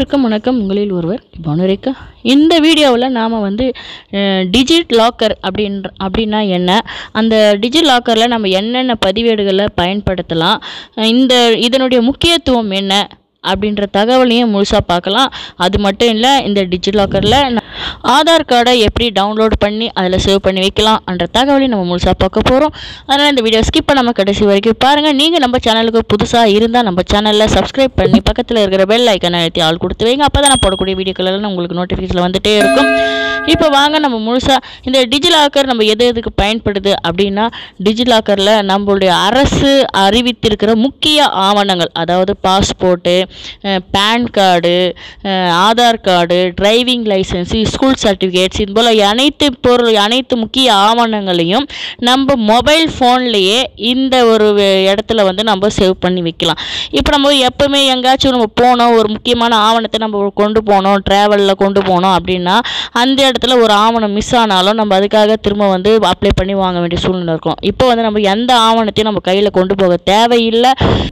அனைவருக்கும் வணக்கம் உங்களில் ஒருவர் பனுரேக்கா இந்த வீடியோவில் நாம் வந்து டிஜிட் லாக்கர் அப்படின்ற அப்படின்னா என்ன அந்த டிஜிட் லாக்கரில் நம்ம என்னென்ன பதிவேடுகளை பயன்படுத்தலாம் அஹ் இந்த இதனுடைய முக்கியத்துவம் என்ன அப்படின்ற தகவலையும் முழுசாக பார்க்கலாம் அது மட்டும் இல்லை இந்த டிஜிட் லாக்கரில் ஆதார் கார்டை எப்படி டவுன்லோட் பண்ணி அதில் சேவ் பண்ணி வைக்கலாம் என்ற தகவலையும் நம்ம முழுசாக பார்க்க போகிறோம் அதனால் இந்த வீடியோ ஸ்கிப் பண்ணாமல் கடைசி வரைக்கும் பாருங்கள் நீங்கள் நம்ம சேனலுக்கு புதுசாக இருந்தால் நம்ம சேனலில் சப்ஸ்கிரைப் பண்ணி பக்கத்தில் இருக்கிற பெல் ஐக்கனை அழுத்தி ஆள் கொடுத்து வைங்க அப்போ தான் நான் போடக்கூடிய வீடியோக்கள் எல்லாம் உங்களுக்கு நோட்டிஃபிகேஷன் வந்துட்டே இருக்கும் இப்போ வாங்க நம்ம முழுசாக இந்த டிஜிலாக்கர் நம்ம எது எதுக்கு பயன்படுது அப்படின்னா டிஜிலாக்கரில் நம்மளுடைய அரசு அறிவித்திருக்கிற முக்கிய ஆவணங்கள் அதாவது passport pan card Aadhaar card driving licence school certificates இது போல் அனைத்து பொருள் அனைத்து முக்கிய ஆவணங்களையும் நம்ம மொபைல் ஃபோன்லேயே இந்த ஒரு வே- இடத்துல வந்து நம்ம சேவ் பண்ணி வைக்கலாம் இப்போ நம்ம எப்போவுமே எங்கேயாச்சும் நம்ம போனோம் ஒரு முக்கியமான ஆவணத்தை நம்ம கொண்டு போனோம் ட்ராவலில் கொண்டு போனோம் அப்படின்னா அந்த இடத்துல ஒரு ஆவணம் மிஸ் ஆனாலும் நம்ம அதுக்காக திரும்ப வந்து அப்ளை பண்ணி வாங்க வேண்டிய சூழ்நிலை இருக்கும் இப்போ வந்து நம்ம எந்த ஆவணத்தையும் நம்ம கையில் கொண்டு போக தேவையில்லை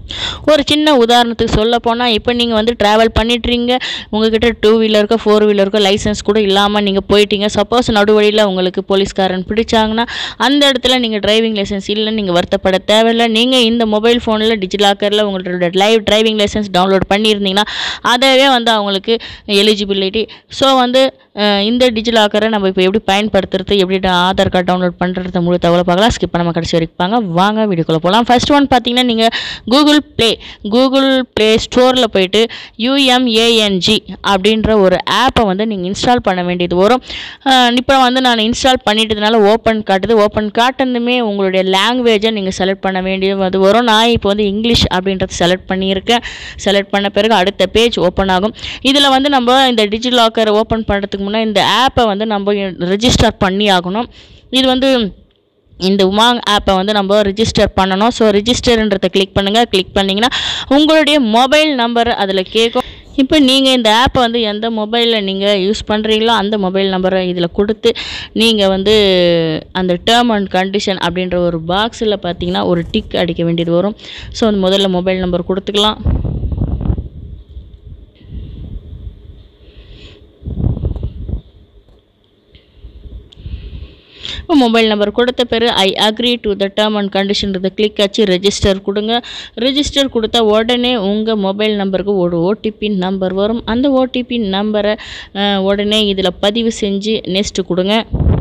ஒரு சின்ன உதாரணத்துக்கு சொல்ல போனால் இப்போ நீங்கள் வந்து ட்ராவல் பண்ணிட்டுறீங்க உங்ககிட்ட டூ வீலருக்கோ ஃபோர் வீலருக்கோ லைசன்ஸ் கூட இல்லாமல் நீங்கள் போயிட்டீங்க சப்போஸ் நடுவழியில் உங்களுக்கு போலீஸ்காரன் பிடிச்சாங்கன்னா அந்த இடத்துல நீங்கள் டிரைவிங் லைசன்ஸ் இல்லைன்னு நீங்கள் வருத்தப்பட தேவையில்லை நீங்கள் இந்த மொபைல் ஃபோனில் டிஜிலாக்கரில் உங்களோட லைவ் டிரைவிங் லைசன்ஸ் டவுன்லோட் பண்ணியிருந்தீங்கன்னா அதவே வந்து அவங்களுக்கு எலிஜிபிலிட்டி ஸோ வந்து அஹ், இந்த டிஜிலாக்கரை நம்ம இப்போ எப்படி பயன்படுத்துறது எப்படி ட- ஆதார் கார்டு டவுன்லோட் பண்ணுறது முழு தகவலை பார்க்கலாம் ஸ்கிப் பண்ணாம கடைசி வரைக்கும் பாங்க வாங்க வீடியோக்குள்ளே போகலாம் ஃபர்ஸ்ட் ஒன் பார்த்தீங்கன்னா நீங்கள் கூகுள் ப்ளே கூகுள் ப்ளே ஸ்டோரில் போயிட்டு யூஎம்ஏஎன்ஜி அப்படின்ற ஒரு ஆப்பை வந்து நீங்கள் இன்ஸ்டால் பண்ண வேண்டியது வரும் இப்போ வந்து நான் இன்ஸ்டால் பண்ணிட்டதுனால ஓப்பன் காட்டுது ஓப்பன் காட்டுனதுமே உங்களுடைய லாங்குவேஜை நீங்கள் செலக்ட் பண்ண வேண்டியது வந்து வரும் நான் இப்போ வந்து இங்கிலீஷ் அப்படின்றத செலக்ட் பண்ணியிருக்கேன் செலக்ட் பண்ண பிறகு அடுத்த பேஜ் ஓப்பன் ஆகும் இதில் வந்து நம்ம இந்த டிஜிட் லாக்கர் ஓப்பன் பண்ணுறதுக்கு முன்னே இந்த ஆப்பை வந்து நம்ம ரெஜிஸ்டர் பண்ணி ஆகணும் இது வந்து இந்த உமாங் ஆப்பை வந்து நம்ம ரிஜிஸ்டர் பண்ணணும் ஸோ ரிஜிஸ்டர்ன்றதை கிளிக் பண்ணுங்கள் கிளிக் பண்ணிங்கன்னா உங்களுடைய மொபைல் நம்பர் அதில் கேட்கும் இப்போ நீங்கள் இந்த ஆப்பை வந்து எந்த மொபைலில் நீங்கள் யூஸ் பண்ணுறீங்களோ அந்த மொபைல் நம்பரை இதில் கொடுத்து நீங்கள் வந்து அந்த டேர்ம் அண்ட் கண்டிஷன் அப்படின்ற ஒரு பாக்ஸில் பார்த்தீங்கன்னா ஒரு டிக் அடிக்க வேண்டியது வரும் ஸோ அந்த முதல்ல மொபைல் நம்பர் கொடுத்துக்கலாம் மொபைல் நம்பர் கொடுத்த பிறகு I agree to the term and கண்டிஷன்றதை கிளிக் ஆச்சு ரெஜிஸ்டர் கொடுங்க ரெஜிஸ்டர் கொடுத்தா உடனே உங்கள் மொபைல் நம்பருக்கு ஒரு ஓடிபி நம்பர் வரும் அந்த ஓடிபி நம்பரை உடனே இதில் பதிவு செஞ்சு நெக்ஸ்ட்டு கொடுங்க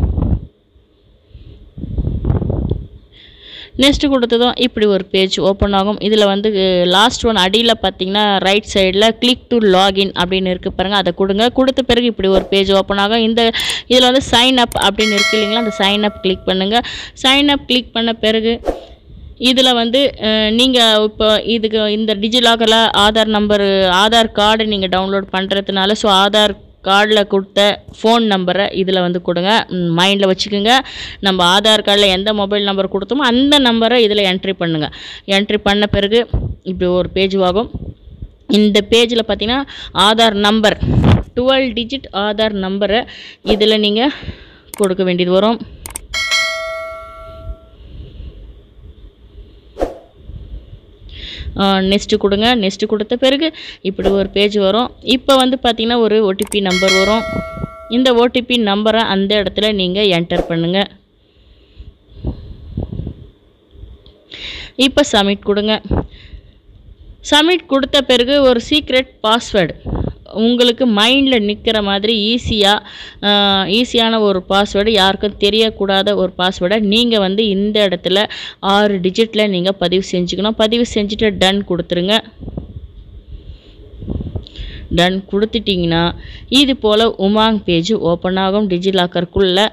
நெக்ஸ்ட் கொடுத்ததும் இப்படி ஒரு பேஜ் ஓப்பன் ஆகும் இதில் வந்து லாஸ்ட் ஒன் அடியில் பார்த்தீங்கன்னா ரைட் சைடில் கிளிக் டு லாகின் அப்படின்னு இருக்குது பாருங்கள் அதை கொடுங்க கொடுத்த பிறகு இப்படி ஒரு பேஜ் ஓப்பன் ஆகும் இந்த இதில் வந்து சைன் அப் அப்படின்னு இருக்கு இல்லைங்களா அந்த சைன் அப் கிளிக் பண்ணுங்கள் சைன் அப் கிளிக் பண்ண பிறகு இதில் வந்து நீங்கள் இப்போ இதுக்கு இந்த டிஜிலாக்கரில் ஆதார் நம்பரு ஆதார் கார்டு நீங்கள் டவுன்லோட் பண்ணுறதுனால ஸோ ஆதார் கார்டில் கொடுத்த ஃபோன் நம்பரை இதில் வந்து கொடுங்க மைண்டில் வச்சுக்கோங்க நம்ம ஆதார் கார்டில் எந்த மொபைல் நம்பர் கொடுத்தோமோ அந்த நம்பரை இதில் என்ட்ரி பண்ணுங்கள் என்ட்ரி பண்ண பிறகு இப்படி ஒரு பேஜ் ஆகும் இந்த பேஜில் பார்த்தீங்கன்னா Aadhaar number twelve digit Aadhaar நம்பரை இதில் நீங்கள் கொடுக்க வேண்டியது வரும் நெக்ஸ்ட்டு கொடுங்க நெக்ஸ்ட்டு கொடுத்த பிறகு இப்படி ஒரு பேஜ் வரும் இப்போ வந்து பார்த்தீங்கன்னா ஒரு ஓடிபி நம்பர் வரும் இந்த ஓடிபி நம்பரை அந்த இடத்துல நீங்கள் என்டர் பண்ணுங்கள் இப்போ சப்மிட் கொடுங்க சப்மிட் கொடுத்த பிறகு ஒரு சீக்ரெட் பாஸ்வேர்டு உங்களுக்கு மைண்டில் நிற்கிற மாதிரி ஈஸியாக ஈஸியான ஒரு பாஸ்வேர்டு யாருக்கும் தெரியக்கூடாத ஒரு பாஸ்வேர்டை நீங்கள் வந்து இந்த இடத்துல ஆறு டிஜிட்டில் நீங்கள் பதிவு செஞ்சுக்கணும் பதிவு செஞ்சுட்டு டன் கொடுத்துருங்க டன் கொடுத்துட்டிங்கன்னா இது போல் உமாங் பேஜ் ஓப்பன் ஆகும் டிஜிலாக்கருக்குள்ளே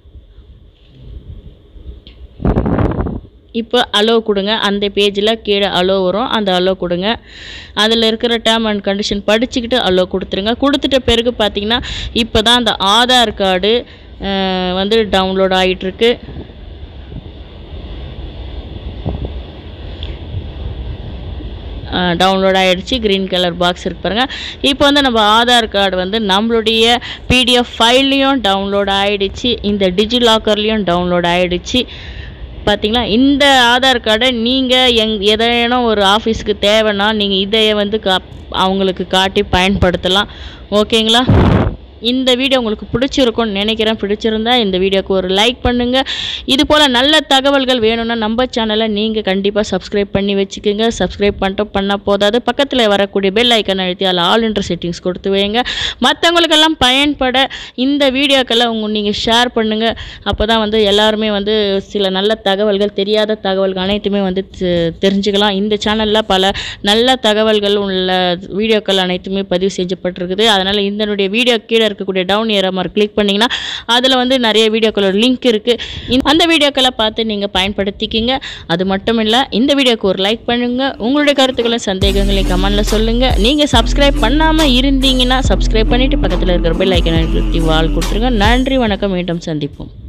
இப்போ அலோ கொடுங்க அந்த பேஜில் கீழே அலோ வரும் அந்த அலோ கொடுங்க அதில் இருக்கிற டேர்ம் அண்ட் கண்டிஷன் படிச்சுக்கிட்டு அலோ கொடுத்துருங்க கொடுத்துட்ட பிறகு பார்த்தீங்கன்னா இப்போ தான் அந்த ஆதார் கார்டு வந்து டவுன்லோட் ஆகிட்டுருக்கு டவுன்லோட் ஆகிடுச்சு க்ரீன் கலர் பாக்ஸ் இருக்கு பாருங்க இப்போ வந்து நம்ம ஆதார் கார்டு வந்து நம்மளுடைய பிடிஎஃப் ஃபைல்லையும் டவுன்லோட் ஆகிடுச்சு இந்த டிஜிலாக்கர்லேயும் டவுன்லோட் ஆகிடுச்சு பார்த்தீங்களா இந்த ஆதார் கார்டை நீங்கள் எங் எதேனும் ஒரு ஆஃபீஸுக்கு தேவைன்னா நீங்கள் இதைய வந்து கா அவங்களுக்கு காட்டி பயன்படுத்தலாம் ஓகேங்களா இந்த வீடியோ உங்களுக்கு பிடிச்சிருக்கும்னு நினைக்கிறேன் பிடிச்சிருந்தா இந்த வீடியோக்கு ஒரு லைக் பண்ணுங்கள் இது போல் நல்ல தகவல்கள் வேணும்னா நம்ம சேனலை நீங்கள் கண்டிப்பாக சப்ஸ்கிரைப் பண்ணி வச்சுக்கோங்க சப்ஸ்கிரைப் பண்ணிட்டு பண்ணால் போதாது பக்கத்தில் வரக்கூடிய பெல் ஐக்கன் அழுத்தி அதில் ஆல் என்ற செட்டிங்ஸ் கொடுத்து வைங்க மற்றவங்களுக்கெல்லாம் பயன்பட இந்த வீடியோக்கெல்லாம் உங்க நீங்கள் ஷேர் பண்ணுங்கள் அப்போ தான் வந்து எல்லாருமே வந்து சில நல்ல தகவல்கள் தெரியாத தகவல்கள் அனைத்துமே வந்து தெ- தெரிஞ்சுக்கலாம் இந்த சேனலில் பல நல்ல தகவல்கள் உள்ள வீடியோக்கள் அனைத்துமே பதிவு செய்யப்பட்டிருக்குது அதனால் இதனுடைய வீடியோ கீழே இருக்கக்கூடிய டவுன் ஏற மாதிரி கிளிக் பண்ணிங்கன்னா அதில் வந்து நிறைய வீடியோக்களோட லிங்க் இருக்குது அந்த வீடியோக்களை பார்த்து நீங்கள் பயன்படுத்திக்கிங்க அது மட்டும் இல்லை இந்த வீடியோக்கு ஒரு லைக் பண்ணுங்கள் உங்களுடைய கருத்துக்களை சந்தேகங்களையும் கமெண்டில் சொல்லுங்கள் நீங்கள் சப்ஸ்கிரைப் பண்ணாமல் இருந்தீங்கன்னா சப்ஸ்கிரைப் பண்ணிவிட்டு பக்கத்தில் இருக்கிற பெல் ஐக்கனை கிளிக் வால் கொடுத்துருங்க நன்றி வணக்கம் மீண்டும் சந்திப்போம்